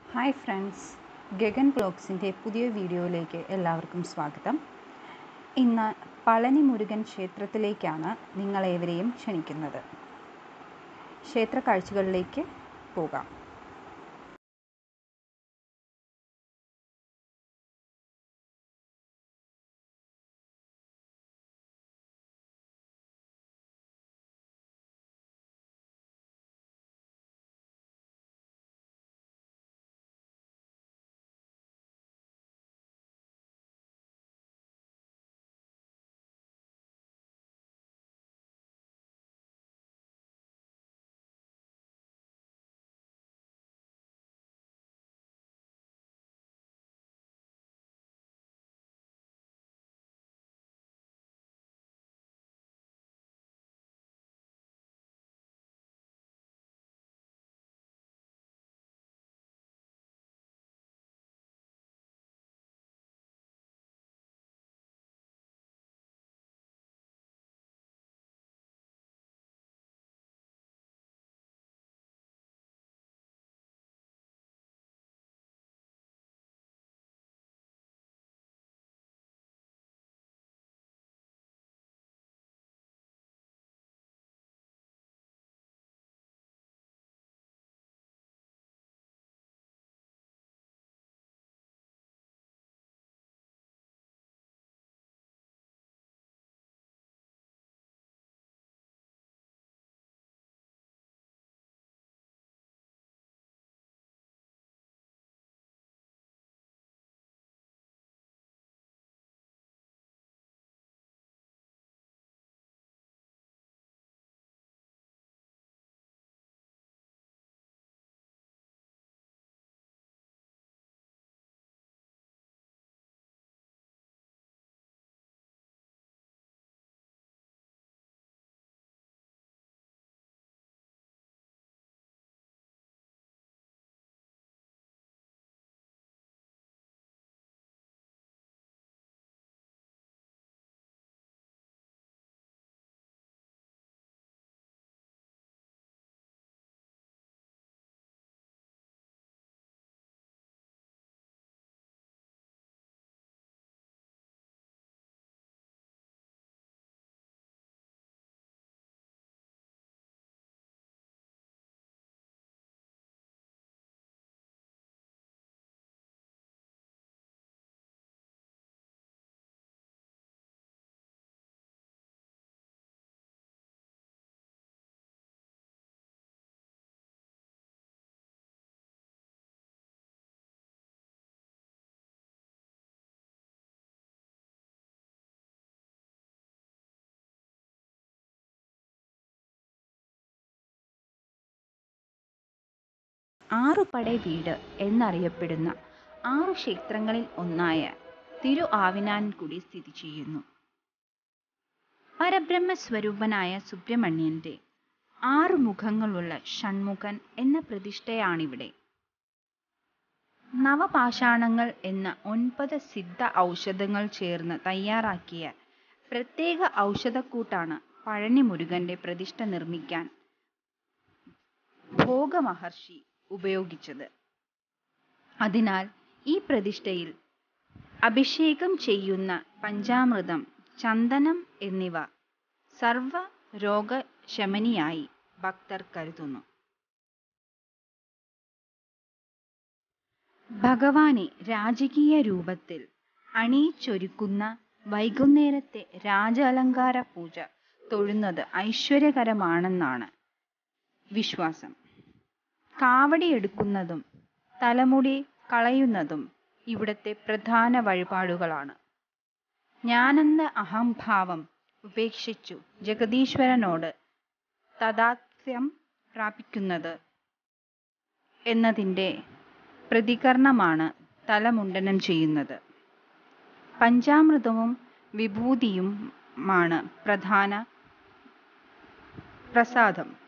hi friends Gagan ബ്ലോഗ്സിൻ്റെ പുതിയ വീഡിയോയിലേക്ക് എല്ലാവർക്കും സ്വാഗതം ഇന്ന് പളനി മുരുകൻ ക്ഷേത്രത്തിലേക്കാണ് നിങ്ങളേവരെയും ക്ഷണിക്കുന്നത് ക്ഷേത്ര കാഴ്ചകളിലേക്ക് പോകാം ആറുപട വീട് എന്നറിയപ്പെടുന്ന ആറു ക്ഷേത്രങ്ങളിൽ ഒന്നായ തിരു ആവിനാൻകുടി സ്ഥിതി ചെയ്യുന്നു പരബ്രഹ്മ സ്വരൂപനായ സുബ്രഹ്മണ്യന്റെ ആറു മുഖങ്ങളുള്ള ഷൺമുഖൻ എന്ന പ്രതിഷ്ഠയാണിവിടെ നവപാഷാണങ്ങൾ എന്ന ഒൻപത് സിദ്ധ ഔഷധങ്ങൾ ചേർന്ന് തയ്യാറാക്കിയ പ്രത്യേക ഔഷധക്കൂട്ടാണ് പഴനി മുരുകന്റെ പ്രതിഷ്ഠ നിർമ്മിക്കാൻ ഭോഗമഹർഷി ഉപയോഗിച്ചത് അതിനാൽ ഈ പ്രതിഷ്ഠയിൽ അഭിഷേകം ചെയ്യുന്ന പഞ്ചാമൃതം ചന്ദനം എന്നിവ സർവ രോഗശമനിയായി ഭക്തർ കരുതുന്നു ഭഗവാനെ രാജകീയ രൂപത്തിൽ അണിയിച്ചൊരുക്കുന്ന വൈകുന്നേരത്തെ രാജാലങ്കാര പൂജ തൊഴുന്നത് ഐശ്വര്യകരമാണെന്നാണ് വിശ്വാസം കാവടിയെടുക്കുന്നതും തലമുടി കളയുന്നതും ഇവിടത്തെ പ്രധാന വഴിപാടുകളാണ് ഞാനെന്ന അഹംഭാവം ഉപേക്ഷിച്ചു ജഗദീശ്വരനോട് തഥാത്മ്യം പ്രാപിക്കുന്നത് എന്നതിൻ്റെ പ്രതികരണമാണ് തലമുണ്ടനം ചെയ്യുന്നത് പഞ്ചാമൃതവും വിഭൂതിയുമാണ് പ്രധാന പ്രസാദം